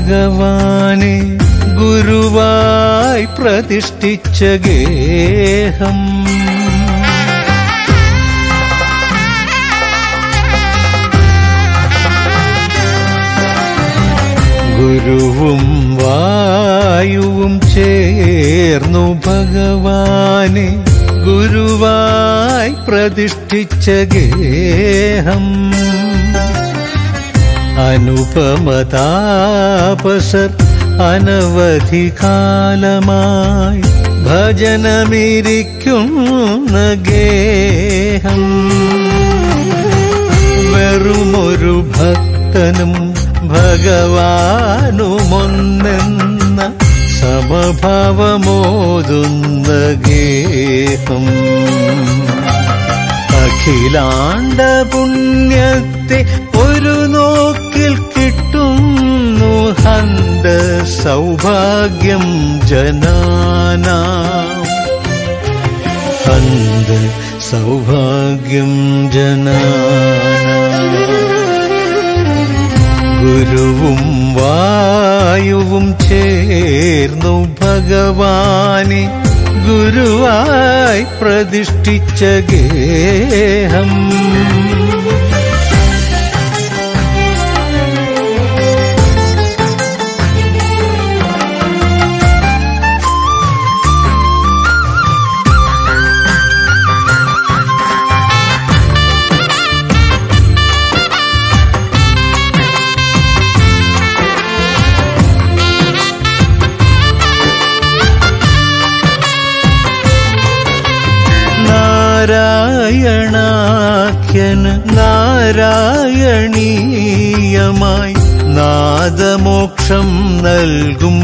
ഭഗവാനെ ഗുരുവായി പ്രതിഷ്ഠിച്ച ഗേഹം ഗുരുവും വായുവും ചേർന്നു ഭഗവാനെ ഗുരുവായി പ്രതിഷ്ഠിച്ച ഗേഹം അനുപമതാപസർ അനവധി കാലമായി ഭജനമിരിക്കുന്ന ഗേഹം വെറുമൊരു ഭക്തനും ഭഗവാനുമൊന്നെന്ന സമഭാവമോതുന്ന ഗേഹം അഖിലാണ്ട പുണ്യത്തെ ഒരു നോക്കിൽ കിട്ടുന്നു ഹന്ത സൗഭാഗ്യം ജനാന ഹന്ത സൗഭാഗ്യം ജനാന ഗുരുവും വായുവും ചേർന്നു ഭഗവാനെ ഗുരുവായി പ്രതിഷ്ഠിച്ച ഗേഹം നാരായണാഖ്യന് നാരായണീയമായി നാദമോക്ഷം നൽകും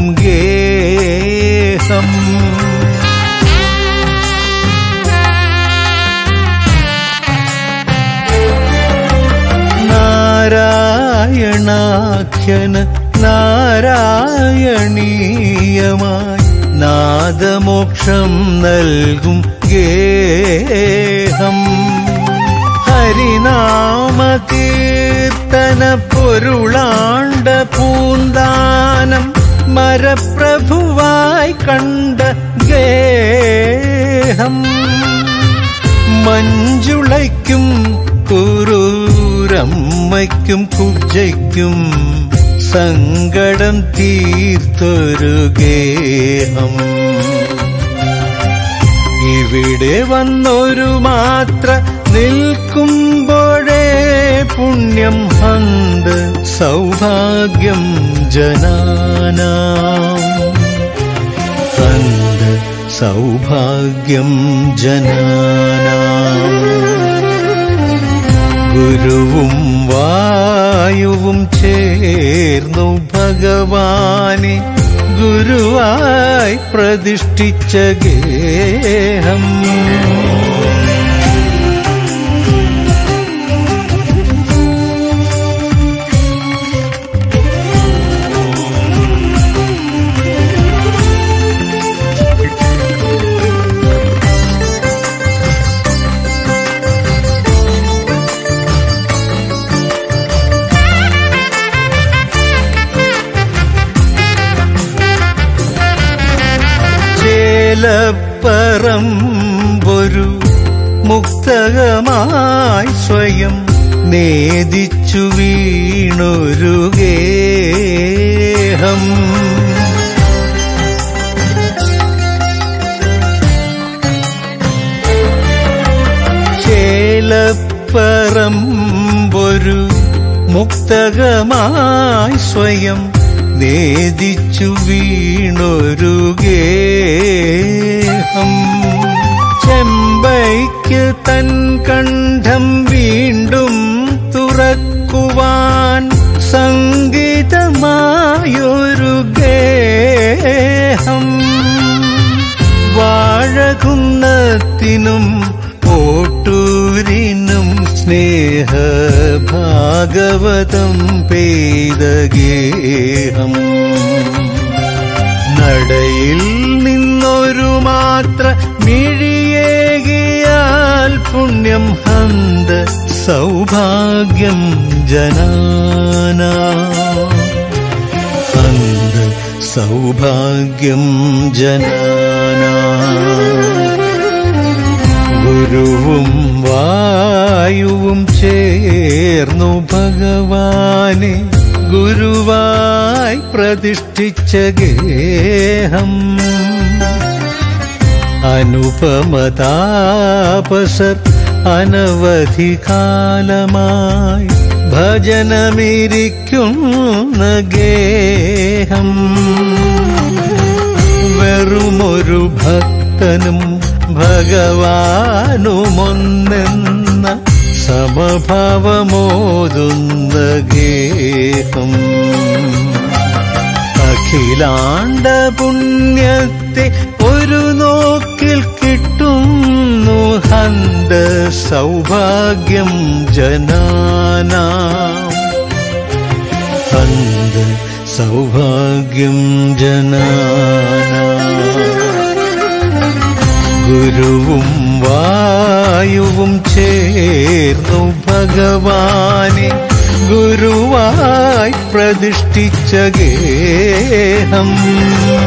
ഗേഹം നാരായണാഖ്യന് നാരായണീയമായി നാദമോക്ഷം നൽകും ഗേഹം ഹരിനാമ കീർത്തന പൊരുളാണ്ട പൂന്താനം മരപ്രഭുവായി കണ്ട ഗേഹം മഞ്ജുളയ്ക്കും കുറൂരമ്മയ്ക്കും കുജയ്ക്കും സങ്കടം തീർത്തൊരു ഗേഹം ഇവിടെ വന്നൊരു മാത്ര നിൽക്കുമ്പോഴേ പുണ്യം ഹന്ത് സൗഭാഗ്യം ജനാനാം ഹന്ത് സൗഭാഗ്യം ജനാനാം ഗുരുവും വായുവും ചേർന്നു ഭഗവാനെ ഗുരുവായി പ്രതിഷ്ഠിച്ച ഗേഹം ചേലപ്പറമ്പൊരു മുക്തകമായി സ്വയം നേദിച്ചു വീണൊരു ഗേഹം ചേലപ്പറമ്പൊരു മുക്തകമായി സ്വയം നേദിച്ചു വീണൊരു ഗേഹം ചെമ്പൈക്ക് തൻ കണ്ഠം വീണ്ടും തുറക്കുവാൻ സംഗീതമായൊരു ഗേഹം വാഴകുന്നത്തിനും ഓട്ടൂരിനും സ്നേഹ ഭാഗവതം പെയ്ത ഗേഹം നടയിൽ നിന്നൊരു മാത്ര മിഴിയേകിയാൽ പുണ്യം ഹന്ത സൗഭാഗ്യം ജനാന ഹന്ത സൗഭാഗ്യം ജനാന ഗുരുവും വായുവും ചേർന്നു ഭഗവാനെ ഗുരുവായി പ്രതിഷ്ഠിച്ച ഗേഹം അനുപമതാപസർ അനവധി കാലമായി ഭജനമിരിക്കുന്ന ഗേഹം വെറുമൊരു ഭക്തനും ഭഗവാനുമൊന്നെന്ന സമഭാവമോതുന്ന ഗേഹം അഖിലാണ്ട പുണ്യത്തെ ഒരു നോക്കിൽ കിട്ടുന്നു ഹന്ത സൗഭാഗ്യം ജനാന ഹന്ത സൗഭാഗ്യം ജനാന ഗുരുവും വായുവും ചേർന്നു ഭഗവാനെ ഗുരുവായി പ്രതിഷ്ഠിച്ച ഗേഹം